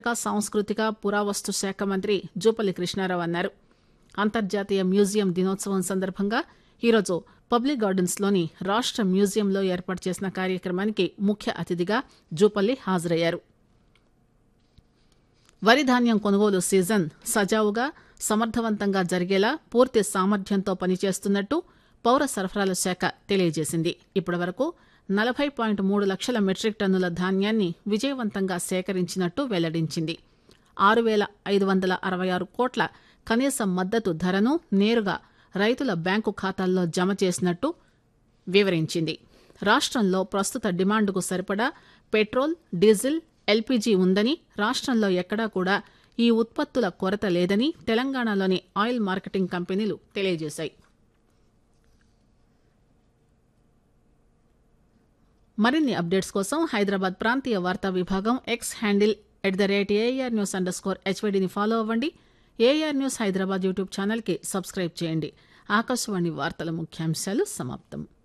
సాంస్కృతిక పురావస్తు శాఖ మంత్రి జూపల్లి కృష్ణారావు అన్నారు అంతర్జాతీయ మ్యూజియం దినోత్సవం సందర్భంగా ఈరోజు పబ్లిక్ గార్డెన్స్లోని రాష్ట మ్యూజియంలో ఏర్పాటు చేసిన కార్యక్రమానికి ముఖ్య అతిథిగా జూపల్లి హాజరయ్యారు వరి ధాన్యం కొనుగోలు సీజన్ సజావుగా సమర్థవంతంగా జరిగేలా పూర్తి సామర్థ్యంతో పనిచేస్తున్నట్టు పౌర సరఫరాల శాఖ తెలియజేసింది ఇప్పటివరకు నలభై పాయింట్ మూడు లక్షల మెట్రిక్ టన్నుల ధాన్యాన్ని విజయవంతంగా సేకరించినట్టు వెల్లడించింది ఆరు వేల ఐదు వందల అరవై ఆరు కోట్ల కనీస మద్దతు ధరను నేరుగా రైతుల బ్యాంకు ఖాతాల్లో జమ చేసినట్టు వివరించింది రాష్ట్రంలో ప్రస్తుత డిమాండ్కు సరిపడా పెట్రోల్ డీజిల్ ఎల్పీజీ ఉందని రాష్ట్రంలో ఎక్కడా కూడా ఈ ఉత్పత్తుల కొరత లేదని తెలంగాణలోని ఆయిల్ మార్కెటింగ్ కంపెనీలు తెలియజేశాయి మరిన్ని అప్డేట్స్ కోసం హైదరాబాద్ ప్రాంతీయ వార్తా విభాగం X handle at the rate AIR news underscore హెచ్వైడిని ఫాలో అవ్వండి ఏఆర్ న్యూస్ హైదరాబాద్ యూట్యూబ్ ఛానల్కి సబ్స్క్రైబ్ చేయండి ఆకాశవాణి వార్తల ముఖ్యాంశాలు సమాప్తం